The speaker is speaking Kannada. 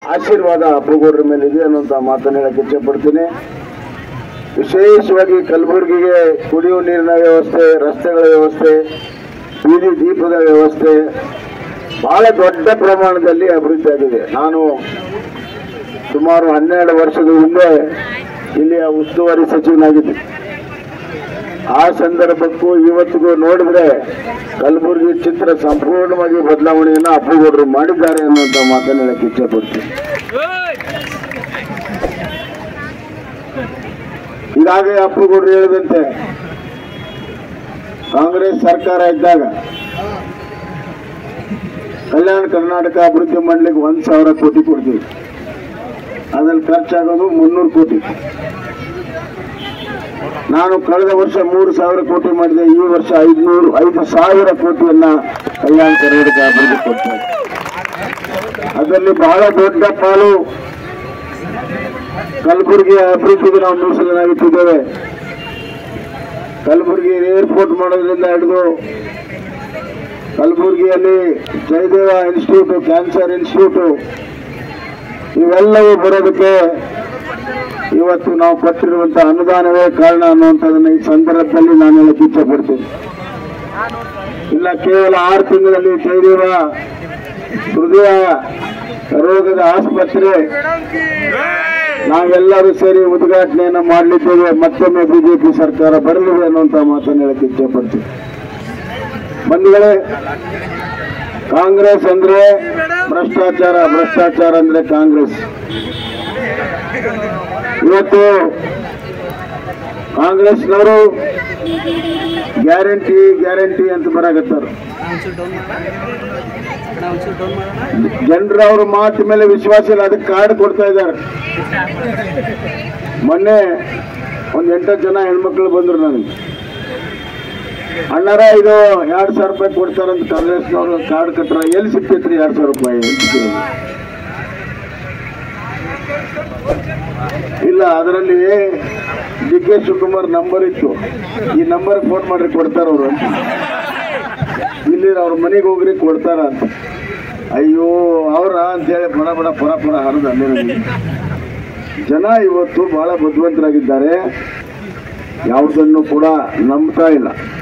ಆಶೀರ್ವಾದ ಅಪ್ಪುಗೌಡ್ರ ಮೇಲೆ ಇದೆ ಅನ್ನುವಂಥ ಮಾತನ್ನು ಹೇಳಕ್ಕೆ ಇಚ್ಛೆಪಡ್ತೀನಿ ವಿಶೇಷವಾಗಿ ಕಲಬುರಗಿಗೆ ಕುಡಿಯುವ ನೀರಿನ ವ್ಯವಸ್ಥೆ ರಸ್ತೆಗಳ ವ್ಯವಸ್ಥೆ ಬೀದಿ ದೀಪದ ವ್ಯವಸ್ಥೆ ಬಹಳ ದೊಡ್ಡ ಪ್ರಮಾಣದಲ್ಲಿ ಅಭಿವೃದ್ಧಿ ಆಗಿದೆ ನಾನು ಸುಮಾರು ಹನ್ನೆರಡು ವರ್ಷದ ಹಿಂದೆ ಇಲ್ಲಿಯ ಉಸ್ತುವಾರಿ ಸಚಿವನಾಗಿದ್ದೆ ಆ ಸಂದರ್ಭಕ್ಕೂ ಇವತ್ತಿಗೂ ನೋಡಿದ್ರೆ ಕಲಬುರಗಿ ಚಿತ್ರ ಸಂಪೂರ್ಣವಾಗಿ ಬದಲಾವಣೆಯನ್ನು ಅಪ್ಪುಗೌಡರು ಮಾಡಿದ್ದಾರೆ ಅನ್ನುವಂಥ ಮಾತನ್ನು ಹೇಳಕ್ಕೆ ಇಚ್ಛೆಪಡ್ತೀನಿ ಈಗಾಗಲೇ ಅಪ್ಪುಗೌಡರು ಹೇಳಿದಂತೆ ಕಾಂಗ್ರೆಸ್ ಸರ್ಕಾರ ಇದ್ದಾಗ ಕಲ್ಯಾಣ ಕರ್ನಾಟಕ ಅಭಿವೃದ್ಧಿ ಮಾಡ್ಲಿಕ್ಕೆ ಒಂದ್ ಸಾವಿರ ಕೋಟಿ ಕೊಡ್ತೀವಿ ಅದ್ರಲ್ಲಿ ಖರ್ಚಾಗೋದು ಮುನ್ನೂರು ಕೋಟಿ ನಾನು ಕಳೆದ ವರ್ಷ ಮೂರು ಸಾವಿರ ಕೋಟಿ ಮಾಡಿದೆ ಈ ವರ್ಷ ಐದ್ನೂರು ಐದು ಸಾವಿರ ಕೋಟಿಯನ್ನ ಕಲ್ಯಾಣ ಕರ್ನಾಟಕ ಅಭಿವೃದ್ಧಿ ಕೊಡ್ತಾರೆ ಅದರಲ್ಲಿ ಬಹಳ ದೊಡ್ಡ ಪಾಲು ಕಲಬುರಗಿಯ ಅಭಿವೃದ್ಧಿಗೆ ನಾವು ಮೀಸಲನ್ನಾಗಿಟ್ಟಿದ್ದೇವೆ ಕಲಬುರಗಿ ಏರ್ಪೋರ್ಟ್ ಮಾಡೋದ್ರಿಂದ ಹಿಡಿದು ಕಲಬುರಗಿಯಲ್ಲಿ ಜಯದೇವ ಇನ್ಸ್ಟಿಟ್ಯೂಟ್ ಕ್ಯಾನ್ಸರ್ ಇನ್ಸ್ಟಿಟ್ಯೂಟ್ ಇವೆಲ್ಲವೂ ಬರೋದಕ್ಕೆ ಇವತ್ತು ನಾವು ಕೊಟ್ಟಿರುವಂತಹ ಅನುದಾನವೇ ಕಾರಣ ಅನ್ನುವಂಥದ್ದನ್ನ ಈ ಸಂದರ್ಭದಲ್ಲಿ ನಾನು ಹೇಳಕ್ಕೆ ಇಚ್ಛೆ ಪಡ್ತೀನಿ ಇಲ್ಲ ಕೇವಲ ಆರು ತಿಂಗಳಲ್ಲಿ ಜಯದೇವ ಹೃದಯ ರೋಗದ ಆಸ್ಪತ್ರೆ ನಾವೆಲ್ಲರೂ ಸೇರಿ ಉದ್ಘಾಟನೆಯನ್ನು ಮಾಡಲಿದ್ದೇವೆ ಮತ್ತೊಮ್ಮೆ ಬಿಜೆಪಿ ಸರ್ಕಾರ ಬರಲಿದೆ ಅನ್ನುವಂಥ ಮಾತನ್ನು ಹೇಳಕ್ಕೆ ಇಚ್ಛೆ ಪಡ್ತೀನಿ ಬಂಧುಗಳೇ ಕಾಂಗ್ರೆಸ್ ಅಂದ್ರೆ ಭ್ರಷ್ಟಾಚಾರ ಭ್ರಷ್ಟಾಚಾರ ಅಂದ್ರೆ ಕಾಂಗ್ರೆಸ್ ಇವತ್ತು ಕಾಂಗ್ರೆಸ್ನವರು ಗ್ಯಾರಂಟಿ ಗ್ಯಾರಂಟಿ ಅಂತ ಬರಾಕತ್ತಾರ ಜನರು ಅವ್ರ ಮಾತು ಮೇಲೆ ವಿಶ್ವಾಸ ಇಲ್ಲ ಅದಕ್ಕೆ ಕಾರ್ಡ್ ಕೊಡ್ತಾ ಇದ್ದಾರೆ ಮೊನ್ನೆ ಒಂದ್ ಎಂಟತ್ತು ಜನ ಹೆಣ್ಮಕ್ಳು ಬಂದ್ರು ನನಗೆ ಅಣ್ಣಾರ ಇದು ಎರಡ್ ಸಾವಿರ ರೂಪಾಯಿ ಕೊಡ್ತಾರಂತ ಕಾಂಗ್ರೆಸ್ನವ್ರು ಕಾರ್ಡ್ ಕಟ್ರ ಎಲ್ಲಿ ಸಿಗ್ತೈತ್ರಿ ಎರಡ್ ಸಾವಿರ ರೂಪಾಯಿ ಎಲ್ಲಿ ಸಿಗ್ತದೆ? ಇಲ್ಲ ಅದರಲ್ಲಿ ಡಿ ಕೆ ಶಿವಕುಮಾರ್ ನಂಬರ್ ಇತ್ತು ಈ ನಂಬರ್ ಫೋನ್ ಮಾಡ್ರಿ ಕೊಡ್ತಾರ ಅವರು ಅಂತ ಇಲ್ಲಿ ಅವ್ರ ಮನೆಗೆ ಹೋಗ್ರಿ ಕೊಡ್ತಾರ ಅಂತ ಅಯ್ಯೋ ಅವ್ರ ಅಂತೇಳಿ ಬಡ ಬಡ ಪರ ಪರ ಹರಿದ ಅಲ್ಲೇ ನನಗೆ. ಜನ ಇವತ್ತು ಬಹಳ ಬುದ್ಧಿವಂತರಾಗಿದ್ದಾರೆ ಯಾವುದನ್ನು ಕೂಡ ನಂಬ್ತಾ ಇಲ್ಲ